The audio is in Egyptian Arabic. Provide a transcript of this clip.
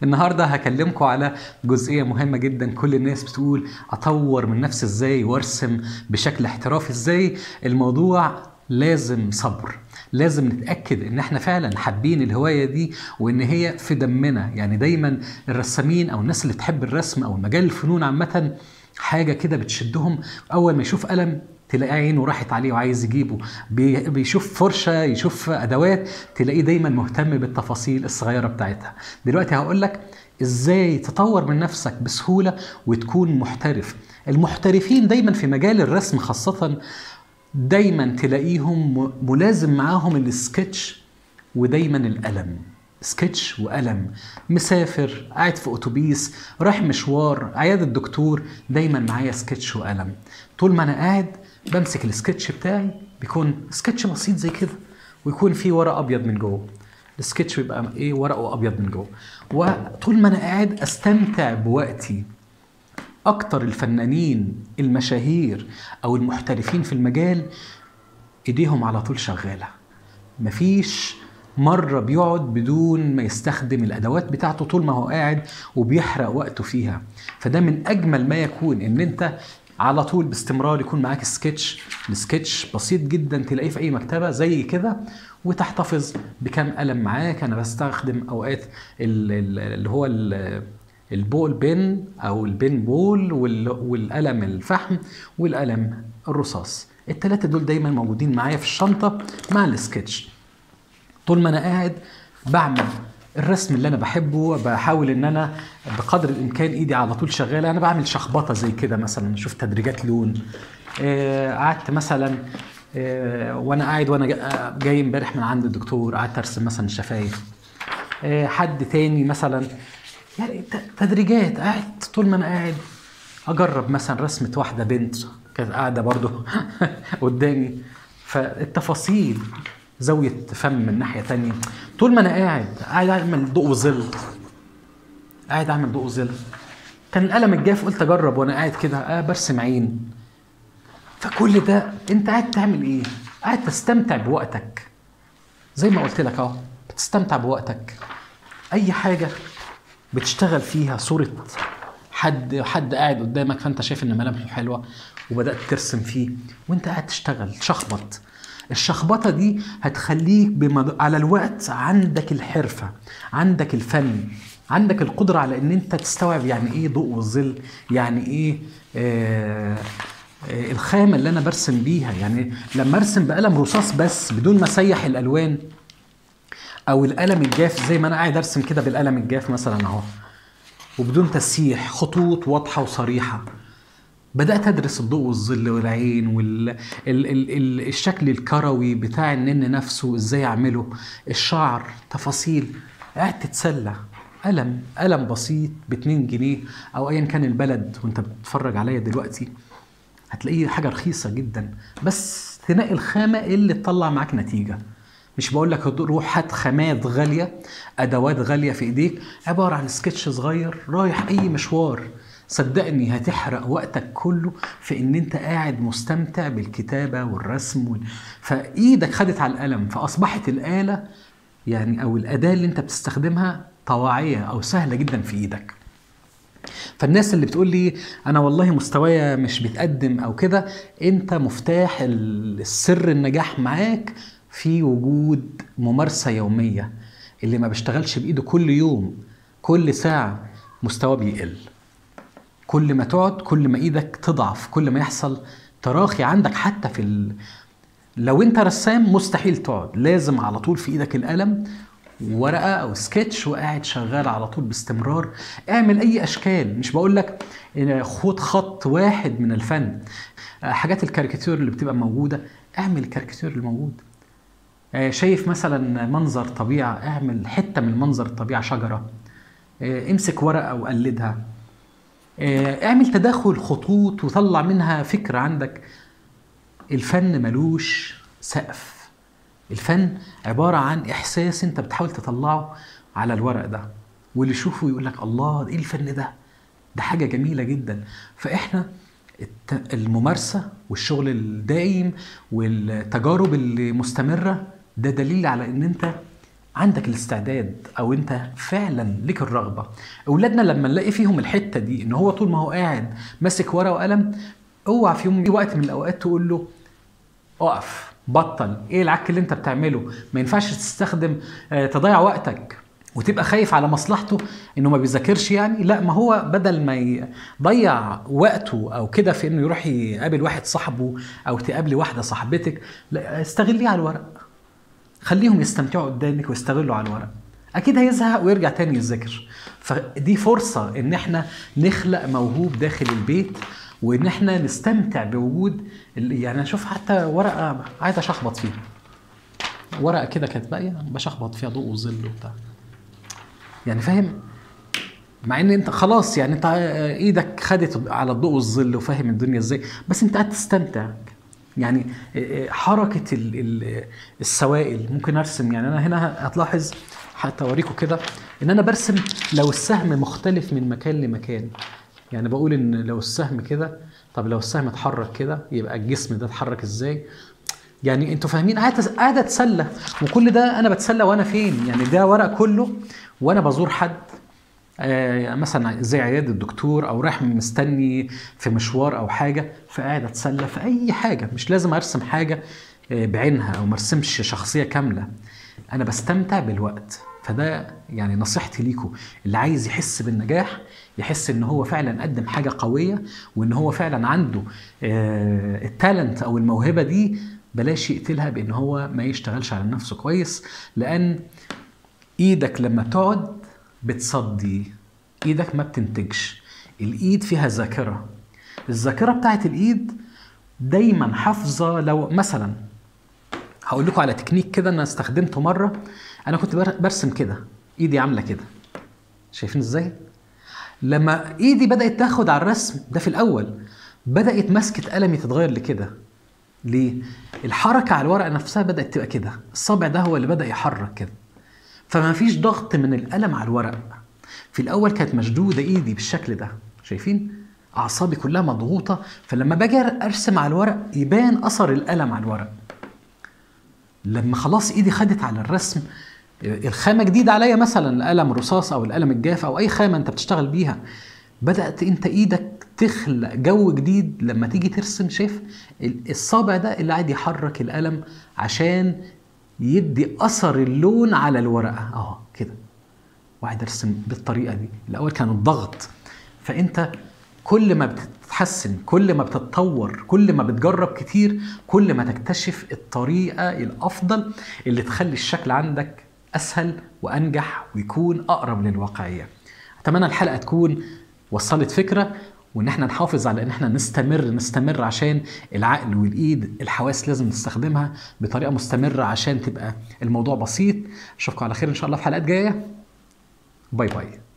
النهارده هكلمكم على جزئيه مهمه جدا كل الناس بتقول اطور من نفسي ازاي وارسم بشكل احترافي ازاي الموضوع لازم صبر لازم نتاكد ان احنا فعلا حابين الهوايه دي وان هي في دمنا يعني دايما الرسامين او الناس اللي تحب الرسم او مجال الفنون عامه حاجه كده بتشدهم اول ما يشوف قلم تلاقي عينه راحت عليه وعايز يجيبه بي- بيشوف فرشه يشوف ادوات تلاقيه دايما مهتم بالتفاصيل الصغيره بتاعتها دلوقتي هقول لك ازاي تطور من نفسك بسهوله وتكون محترف المحترفين دايما في مجال الرسم خاصه دايما تلاقيهم م- ملازم معاهم السكتش ودايما القلم سكتش وقلم مسافر قاعد في اتوبيس رايح مشوار عيادة الدكتور دايما معايا سكتش وقلم طول ما انا قاعد بمسك السكتش بتاعي بيكون سكتش بسيط زي كده ويكون فيه ورق ابيض من جوه السكتش بيبقى ايه ورقه ابيض من جوه وطول ما انا قاعد استمتع بوقتي اكتر الفنانين المشاهير او المحترفين في المجال ايديهم على طول شغاله مفيش مرة بيقعد بدون ما يستخدم الأدوات بتاعته طول ما هو قاعد وبيحرق وقته فيها فده من أجمل ما يكون إن أنت على طول باستمرار يكون معاك سكتش السكتش بسيط جدا تلاقيه في أي مكتبة زي كده وتحتفظ بكم قلم معاك أنا بستخدم أوقات ال- ال- اللي هو ال- البول بن او البن بول وال- والقلم الفحم والقلم الرصاص التلاتة دول دايما موجودين معايا في الشنطة مع السكتش طول ما انا قاعد بعمل الرسم اللي انا بحبه بحاول ان انا بقدر الامكان ايدي على طول شغاله انا بعمل شخبطه زي كده مثلا اشوف تدريجات لون آه، قعدت مثلا آه، وانا قاعد وانا جا- جاي امبارح من عند الدكتور قعدت ارسم مثلا الشفايف آه، حد تاني مثلا يعني ت- تدريجات قاعد طول ما انا قاعد اجرب مثلا رسمه واحده بنت كانت قاعده برضو قدامي فالتفاصيل زاويه فم من ناحيه تانية طول ما انا قاعد قاعد اعمل ضوء وظل قاعد اعمل ضوء وظل كان القلم الجاف قلت اجرب وانا قاعد كده آه برسم عين فكل ده انت قاعد تعمل ايه قاعد تستمتع بوقتك زي ما قلت لك اهو بتستمتع بوقتك اي حاجه بتشتغل فيها صوره حد حد قاعد قدامك فانت شايف ان ملامحه حلوه وبدات ترسم فيه وانت قاعد تشتغل شخبط الشخبطه دي هتخليك بمد... على الوقت عندك الحرفه عندك الفن عندك القدره على ان انت تستوعب يعني ايه ضوء والظل يعني ايه آه آه، الخامه اللي انا برسم بيها يعني لما ارسم بقلم رصاص بس بدون ما اسيح الالوان او القلم الجاف زي ما انا قاعد ارسم كده بالقلم الجاف مثلا اهو وبدون تسييح خطوط واضحه وصريحه بدات ادرس الضوء والظل والعين وال ال... ال... ال... الشكل الكروي بتاع النن نفسه ازاي اعمله الشعر تفاصيل قاعد تتسلى قلم قلم بسيط ب 2 جنيه او ايا كان البلد وانت بتتفرج عليا دلوقتي هتلاقيه حاجه رخيصه جدا بس تنقي الخامه اللي تطلع معاك نتيجه مش بقول لك روح هات خامات غاليه ادوات غاليه في ايديك عباره عن سكتش صغير رايح اي مشوار صدقني هتحرق وقتك كله في ان انت قاعد مستمتع بالكتابه والرسم وال... فايدك خدت على القلم فاصبحت الاله يعني او الاداه اللي انت بتستخدمها طواعيه او سهله جدا في ايدك فالناس اللي بتقول لي انا والله مستوايا مش بيتقدم او كده انت مفتاح ال- السر النجاح معاك في وجود ممارسه يوميه اللي ما بيشتغلش بايده كل يوم كل ساعه مستواه بيقل كل ما تقعد كل ما ايدك تضعف كل ما يحصل تراخي عندك حتى في ال... لو انت رسام مستحيل تقعد لازم على طول في ايدك القلم ورقه او سكتش وقاعد شغال على طول باستمرار اعمل اي اشكال مش بقول لك خد خط واحد من الفن آه، حاجات الكاريكاتير اللي بتبقى موجوده اعمل الكاريكاتير الموجود آه، شايف مثلا منظر طبيعه اعمل حته من منظر الطبيعه شجره آه، امسك ورقه وقلدها آه، اعمل تداخل خطوط وطلع منها فكره عندك الفن ملوش سقف الفن عبارة عن إحساس أنت بتحاول تطلعه على الورق ده واللي يشوفه يقول لك الله إيه الفن ده ده حاجة جميلة جدا فإحنا الت- الممارسة والشغل الدائم والتجارب المستمرة ده دليل على إن أنت عندك الاستعداد او انت فعلا ليك الرغبه اولادنا لما نلاقي فيهم الحته دي ان هو طول ما هو قاعد ماسك ورقه وقلم اوعى في يوم وقت من الاوقات تقول له اقف بطل ايه العك اللي انت بتعمله ما ينفعش تستخدم آه، تضيع وقتك وتبقى خايف على مصلحته انه ما بيذاكرش يعني لا ما هو بدل ما يضيع وقته او كده في انه يروح يقابل واحد صاحبه او تقابلي واحده صاحبتك لا استغليه على الورق خليهم يستمتعوا قدامك ويستغلوا على الورق اكيد هيزهق ويرجع تاني يذاكر فدي فرصه ان احنا نخلق موهوب داخل البيت وان احنا نستمتع بوجود ال- يعني اشوف حتى ورقه عايز اشخبط فيها ورقه كده كانت باقيه بشخبط فيها ضوء وظل وبتاع يعني فاهم مع ان انت خلاص يعني انت ايدك خدت على الضوء والظل وفاهم الدنيا ازاي بس انت قاعد تستمتع يعني حركه ال- ال- السوائل ممكن ارسم يعني انا هنا هتلاحظ حتى اوريكم كده ان انا برسم لو السهم مختلف من مكان لمكان يعني بقول ان لو السهم كده طب لو السهم اتحرك كده يبقى الجسم ده اتحرك ازاي يعني انتوا فاهمين قاعد قاعد اتسلى وكل ده انا بتسلى وانا فين يعني ده ورق كله وانا بزور حد آه، مثلا زي عياده الدكتور او رايح مستني في مشوار او حاجه فقاعد اتسلى في اي حاجه مش لازم ارسم حاجه آه، بعينها او ما ارسمش شخصيه كامله انا بستمتع بالوقت فده يعني نصيحتي ليكم اللي عايز يحس بالنجاح يحس ان هو فعلا قدم حاجه قويه وان هو فعلا عنده آه، التالنت او الموهبه دي بلاش يقتلها بان هو ما يشتغلش على نفسه كويس لان ايدك لما بتقعد بتصدي ايدك ما بتنتجش الايد فيها ذاكره الذاكره بتاعت الايد دايما حافظه لو مثلا هقول لكم على تكنيك كده انا استخدمته مره انا كنت بر- برسم كده ايدي عامله كده شايفين ازاي لما ايدي بدات تاخد على الرسم ده في الاول بدات مسكه قلمي تتغير لكده ليه الحركه على الورقه نفسها بدات تبقى كده الصابع ده هو اللي بدا يحرك كده فما فيش ضغط من القلم على الورق في الاول كانت مشدوده ايدي بالشكل ده شايفين اعصابي كلها مضغوطه فلما باجي ارسم على الورق يبان اثر القلم على الورق لما خلاص ايدي خدت على الرسم الخامه جديده عليا مثلا القلم الرصاص او القلم الجاف او اي خامه انت بتشتغل بيها بدات انت ايدك تخلق جو جديد لما تيجي ترسم شايف الصابع ده اللي قاعد يحرك القلم عشان يدي اثر اللون على الورقه اهو كده وقاعد ارسم بالطريقه دي الاول كان الضغط فانت كل ما بتتحسن كل ما بتتطور كل ما بتجرب كتير كل ما تكتشف الطريقه الافضل اللي تخلي الشكل عندك اسهل وانجح ويكون اقرب للواقعيه اتمنى الحلقه تكون وصلت فكره وان احنا نحافظ على ان احنا نستمر نستمر عشان العقل والايد الحواس لازم نستخدمها بطريقه مستمره عشان تبقى الموضوع بسيط اشوفكم على خير ان شاء الله في حلقات جايه باي باي